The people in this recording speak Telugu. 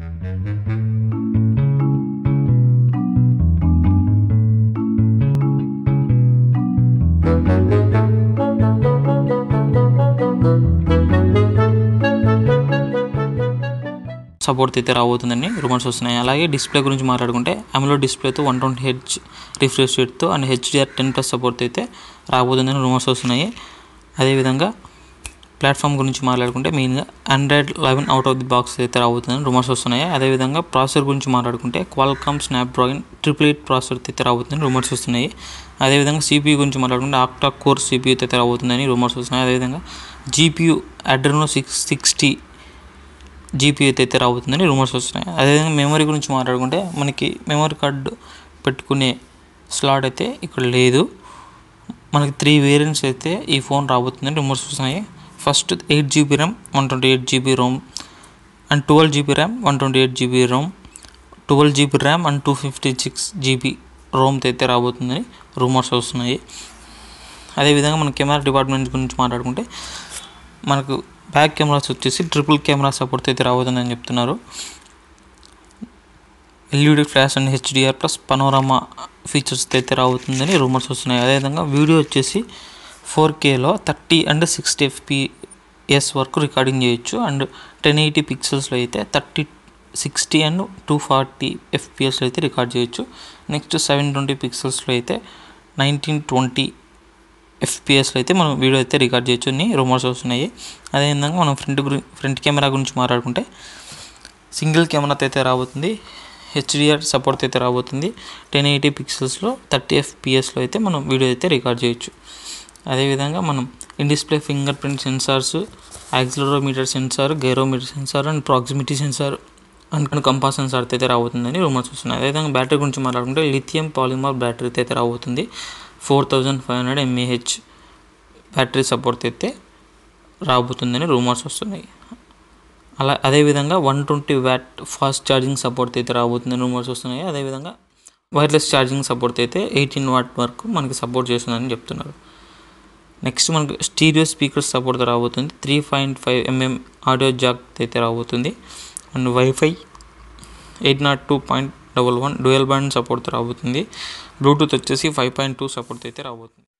సపోర్ట్ అయితే రాబోతుందని రూమర్స్ వస్తున్నాయి అలాగే డిస్ప్లే గురించి మాట్లాడుకుంటే అమలో డిస్ప్లేతో వన్ ట్వంటీ హెచ్ రిఫ్రెష్ రేట్తో and HDR ten plus support అయితే రాబోతుందని రూమర్స్ వస్తున్నాయి అదేవిధంగా ప్లాట్ఫామ్ గురించి మాట్లాడుకుంటే మెయిన్గా Android eleven out of the box అయితే రాబోతుందని రూమర్స్ వస్తున్నాయి అదేవిధంగా ప్రాసెసర్ గురించి మాట్లాడుకుంటే Qualcomm Snapdragon triple eight processor అయితే రాబోతుందని రూమర్స్ వస్తున్నాయి అదేవిధంగా సిపియూ గురించి మాట్లాడుకుంటే ఆక్టా కోర్ సిపియూ అయితే రాబోతుందని రూమర్స్ వస్తున్నాయి అదేవిధంగా GPU Adreno six sixty GP అయితే రాబోతుందని రూమర్స్ వస్తున్నాయి అదేవిధంగా మెమరీ గురించి మాట్లాడుకుంటే మనకి మెమరీ కార్డు పెట్టుకునే స్లాట్ అయితే ఇక్కడ లేదు మనకి త్రీ వేరియంట్స్ అయితే ఈ ఫోన్ రాబోతుందని రూమర్స్ వస్తున్నాయి first eight GB RAM one twenty eight GB ROM and twelve GB RAM one twenty eight GB ROM twelve GB RAM and two fifty six GB రోమ్తో అయితే రాబోతుందని రూమర్స్ వస్తున్నాయి అదేవిధంగా మన కెమెరా డిపార్ట్మెంట్ గురించి మాట్లాడుకుంటే మనకు బ్యాక్ కెమెరాస్ వచ్చేసి ట్రిపుల్ కెమెరా సపోర్ట్ అయితే రాబోతుందని చెప్తున్నారు LED flash and HDR plus panorama features అయితే రాబోతుందని రూమర్స్ వస్తున్నాయి అదేవిధంగా వీడియో వచ్చేసి ఫోర్ కేలో థర్టీ అండ్ సిక్స్టీ ఎఫ్పిఎస్ వరకు రికార్డింగ్ చేయొచ్చు అండ్ టెన్ ఎయిటీ పిక్సెల్స్లో అయితే thirty sixty and two forty ఎఫ్పిఎస్లో అయితే రికార్డ్ చేయొచ్చు నెక్స్ట్ సెవెన్ ట్వంటీ పిక్సెల్స్లో అయితే నైన్టీన్ ట్వంటీ ఎఫ్పిఎస్లో అయితే మనం వీడియో అయితే రికార్డ్ చేయొచ్చు అని రూమర్స్ వస్తున్నాయి అదేవిధంగా మనం ఫ్రంట్ గురి ఫ్రంట్ కెమెరా గురించి మాట్లాడుకుంటే సింగిల్ కెమెరాతో అయితే రాబోతుంది హెచ్డిఆర్ సపోర్ట్ అయితే రాబోతుంది టెన్ ఎయిటీ పిక్సెల్స్లో థర్టీ ఎఫ్పిఎస్లో అయితే మనం వీడియో అయితే రికార్డ్ చేయొచ్చు అదేవిధంగా మనం in display fingerprint sensors accelerometer sensor gyrometer sensor and proximity sensor and compass sensor అయితే రాబోతుందని రూమర్స్ వస్తున్నాయి అదేవిధంగా బ్యాటరీ గురించి మాట్లాడుకుంటే లిథియం పాలిమర్ బ్యాటరీ అయితే రాబోతుంది four thousand five hundred mAh battery support అయితే రాబోతుందని రూమర్స్ వస్తున్నాయి అలా అదేవిధంగా one twenty watt fast charging support అయితే రాబోతుందని రూమర్స్ వస్తున్నాయి అదేవిధంగా వైర్లెస్ ఛార్జింగ్ సపోర్ట్ అయితే ఎయిటీన్ వాట్ వరకు మనకి సపోర్ట్ చేస్తుందని చెప్తున్నారు నెక్స్ట్ మనకి స్టీరియో స్పీకర్స్ సపోర్ట్ రాబోతుంది three point five mm audio jack అయితే రాబోతుంది and wifi eight not two point double one dual band support రాబోతుంది బ్లూటూత్ వచ్చేసి ఫైవ్ పాయింట్ టూ సపోర్ట్ అయితే రాబోతుంది